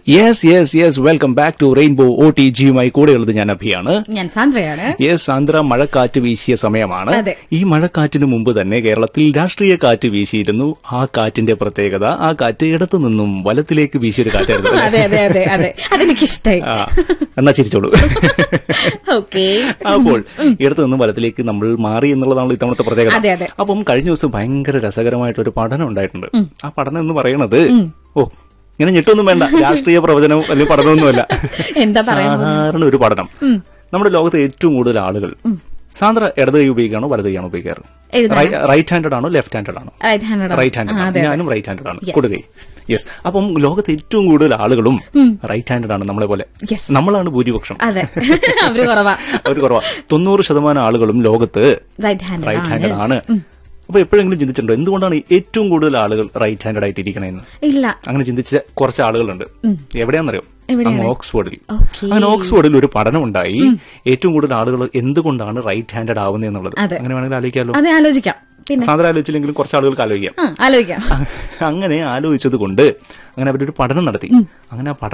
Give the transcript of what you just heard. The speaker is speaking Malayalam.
Yes yes yes welcome back to Rainbow O T ജിയുമായി കൂടെയുള്ളത് ഞാൻ അഭിയാണ് ഞാൻ സാന്ദ്രയാണ് യെസ് ആന്ധ്ര മഴക്കാറ്റ് വീശിയ സമയമാണ് അതെ. ഈ മഴക്കാറ്റിന് മുമ്പ് തന്നെ കേരളത്തിൽ രാഷ്ട്രീയ കാറ്റ് വീശിയിരുന്നു ആ കാറ്റിന്റെ പ്രത്യേകത ആ കാറ്റ് ഇടത്തു നിന്നും വലത്തിലേക്ക് വീശിയൊരു കാറ്റായിരുന്നു അല്ലേ? അതെ അതെ അതെ അതെ അതെനിക്കിഷ്ടായി ആ, എന്നാ ചിരിച്ചോളൂ ഓക്കെ അപ്പോൾ ഇടത്തു നിന്നും വലത്തിലേക്ക് നമ്മൾ മാറി എന്നുള്ളതാണ് ഇത്തവണത്തെ പ്രത്യേകത അതെ, അതെ. അപ്പം കഴിഞ്ഞ ദിവസം ഭയങ്കര രസകരമായിട്ടൊരു പഠനം ഉണ്ടായിട്ടുണ്ട് ആ പഠനം എന്ന് പറയുന്നത് ഓ ഇങ്ങനെ ഞെട്ടൊന്നും വേണ്ട രാഷ്ട്രീയ പ്രവചനവും അല്ലെങ്കിൽ പഠനമൊന്നുമല്ല എന്താ പറയാൻ പോകുന്നത്? സാധാരണ ഒരു പഠനം നമ്മുടെ ലോകത്തെ ഏറ്റവും കൂടുതൽ ആളുകൾ സാന്ദ്ര ഇടത് കൈ ഉപയോഗിക്കുകയാണോ വലത് കൈയാണോ ഉപയോഗിക്കാറ് എഴുതാൻ. റൈറ്റ് ഹാൻഡഡ് ആണോ ലെഫ്റ്റ് ഹാൻഡഡ് ആണോ റൈറ്റ് ഹാൻഡ് റൈറ്റ് ഹാൻഡഡ് ആണ് അതെ ഞാനും റൈറ്റ് ഹാൻഡഡ് ആണ് കൊടുകൈ യെസ് അപ്പം ലോകത്തെ ഏറ്റവും കൂടുതൽ ആളുകളും റൈറ്റ് ഹാൻഡഡ് ആണ് നമ്മളെ പോലെ Yes. നമ്മളാണ് ഭൂരിപക്ഷം അതെ അവര് കുറവാ അവർ കുറവാ തൊണ്ണൂറ് ശതമാനം ആളുകളും ലോകത്ത് റൈറ്റ് ഹാൻഡ് റൈറ്റ് ഹാൻഡഡ് ആണ് അപ്പൊ എപ്പോഴെങ്കിലും ചിന്തിച്ചിട്ടുണ്ടോ എന്തുകൊണ്ടാണ് ഏറ്റവും കൂടുതൽ ആളുകൾ റൈറ്റ് ഹാൻഡഡ് ആയിട്ട് ഇരിക്കണേന്ന് ഇല്ല അങ്ങനെ ചിന്തിച്ച കുറച്ച് ആളുകളുണ്ട് എവിടെയാണെന്നറിയോ എവിടെയാണ്? അങ്ങ് ഓക്സ്ഫോർഡിൽ Okay. അങ്ങനെ ഓക്സ്ഫോർഡിൽ ഒരു പഠനം ഉണ്ടായി ഏറ്റവും കൂടുതൽ ആളുകൾ എന്തുകൊണ്ടാണ് റൈറ്റ് ഹാൻഡഡ് ആവുന്നത് എന്നുള്ളത് അതെ. അങ്ങനെ വേണമെങ്കിൽ ആലോചിക്കാമല്ലോ അതെ ആലോചിക്കാം പിന്നെ സാധാരണ ആലോചിച്ചില്ലെങ്കിലും കുറച്ച് ആളുകൾക്ക് ആലോചിക്കാം ആ ആലോചിക്കാം അങ്ങനെ ആലോചിച്ചത് കൊണ്ട് അങ്ങനെ അവരൊരു പഠനം നടത്തി അങ്ങനെ ആ പഠനം